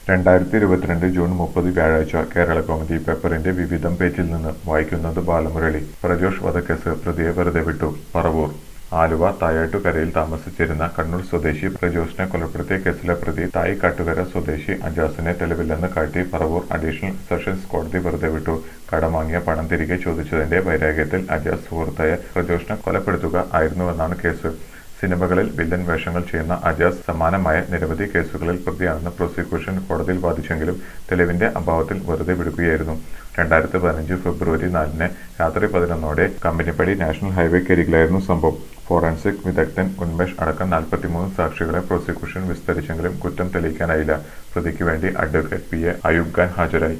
രണ്ടായിരത്തി ഇരുപത്തിരണ്ട് ജൂൺ മുപ്പത് വ്യാഴാഴ്ച കേരള കൗമുദി പേപ്പറിന്റെ വിവിധം പേജിൽ നിന്ന് വായിക്കുന്നത് ബാലമുരളി പ്രജോഷ് വധക്കേസ് പ്രതിയെ വെറുതെ വിട്ടു പറവൂർ ആലുവ തായാട്ടുകരയിൽ താമസിച്ചിരുന്ന കണ്ണൂർ സ്വദേശി പ്രജോഷിനെ കൊലപ്പെടുത്തിയ കേസിലെ പ്രതി തായിക്കാട്ടുകര സ്വദേശി അജാസിനെ തെളിവില്ലെന്ന് കാട്ടി പറവൂർ അഡീഷണൽ സെഷൻസ് കോടതി വെറുതെ വിട്ടു കടം വാങ്ങിയ പണം തിരികെ ചോദിച്ചതിന്റെ വൈരാഗ്യത്തിൽ അജാസ് സുഹൃത്തായ പ്രജോഷിനെ കൊലപ്പെടുത്തുക ആയിരുന്നുവെന്നാണ് കേസ് സിനിമകളിൽ വില്ലൻ വേഷങ്ങൾ ചെയ്യുന്ന അജാസ് സമാനമായ നിരവധി കേസുകളിൽ പ്രതിയാണെന്ന് പ്രോസിക്യൂഷൻ കോടതിയിൽ വാദിച്ചെങ്കിലും തെളിവിന്റെ അഭാവത്തിൽ വെറുതെ വിടുകയായിരുന്നു രണ്ടായിരത്തി പതിനഞ്ച് ഫെബ്രുവരി നാലിന് രാത്രി പതിനൊന്നോടെ കമ്പനിപ്പടി നാഷണൽ ഹൈവേക്കരികിലായിരുന്നു സംഭവം ഫോറൻസിക് വിദഗ്ധൻ ഉന്മേഷ് അടക്കം നാൽപ്പത്തിമൂന്ന് സാക്ഷികളെ പ്രോസിക്യൂഷൻ വിസ്തരിച്ചെങ്കിലും കുറ്റം തെളിയിക്കാനായില്ല പ്രതിക്ക് വേണ്ടി advocate P A Ayub Khan ഹാജരായി